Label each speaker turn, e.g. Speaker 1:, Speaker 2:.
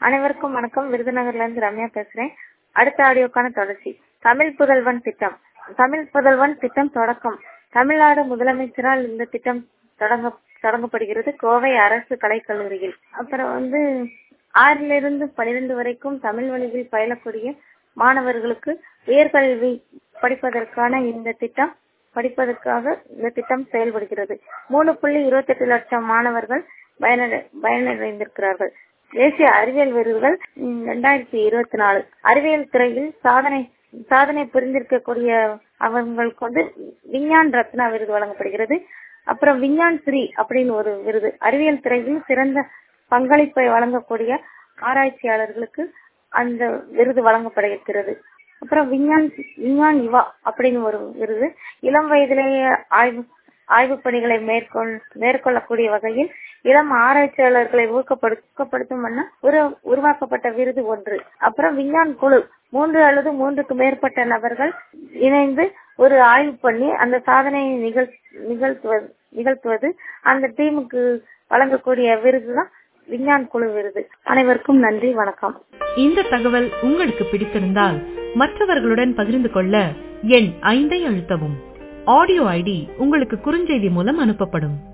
Speaker 1: அனைவருக்கும் வணக்கம் விருதுநகர்ல இருந்து ரம்யா பேசுறேன் அடுத்த ஆடியோக்கான தொடர்ச்சி தமிழ் புதல்வன் திட்டம் தமிழ் புதல்வன் திட்டம் தொடக்கம் தமிழ்நாடு முதலமைச்சரால் இந்த திட்டம் தொடங்க தொடங்கப்படுகிறது கோவை அரசு கலைக்கல்லூரியில் அப்புறம் வந்து ஆறிலிருந்து பனிரெண்டு வரைக்கும் தமிழ் வழியில் பயிலக்கூடிய மாணவர்களுக்கு உயர்கல்வி படிப்பதற்கான இந்த திட்டம் படிப்பதற்காக இந்த திட்டம் செயல்படுகிறது மூணு புள்ளி இருபத்தெட்டு லட்சம் மாணவர்கள் பயனடை பயனடைந்திருக்கிறார்கள் தேசிய அறிவியல் விருதுகள் இரண்டாயிரத்தி இருபத்தி நாலு அறிவியல் துறையில் சாதனை சாதனை புரிந்திருக்கக்கூடிய அவங்களுக்கு வந்து விஞ்ஞான் ரத்னா விருது வழங்கப்படுகிறது அப்புறம் விஞ்ஞான் ஸ்ரீ அப்படின்னு ஒரு விருது அறிவியல் துறையில் சிறந்த பங்களிப்பை வழங்கக்கூடிய ஆராய்ச்சியாளர்களுக்கு அந்த விருது வழங்கப்படுகிறது அப்புறம் விஞ்ஞான் விஞ்ஞான் யுவா அப்படின்னு ஒரு விருது இளம் வயதிலேயே ஆய்வு ஆய்வு பணிகளை மேற்கொள் மேற்கொள்ளக்கூடிய வகையில் இளம் ஆராய்ச்சியாளர்களை ஊக்கப்படுத்தும் வண்ணம் ஒரு உருவாக்கப்பட்ட விருது ஒன்று அப்புறம் விஞ்ஞான் குழு மூன்று அல்லது மூன்றுக்கு மேற்பட்ட நபர்கள் இணைந்து ஒரு ஆய்வு பண்ணி அந்த சாதனையை நிகழ் நிகழ்த்துவது நிகழ்த்துவது அந்த டீமுக்கு வழங்கக்கூடிய விருது தான் விஞ்ஞான் குழு விருது அனைவருக்கும் நன்றி வணக்கம்
Speaker 2: இந்த தகவல் உங்களுக்கு பிடித்திருந்தால் மற்றவர்களுடன் பகிர்ந்து கொள்ள எண் ஐந்தை அழுத்தவும் ஆடியோ ஐடி உங்களுக்கு குறுஞ்செய்தி மூலம் அனுப்பப்படும்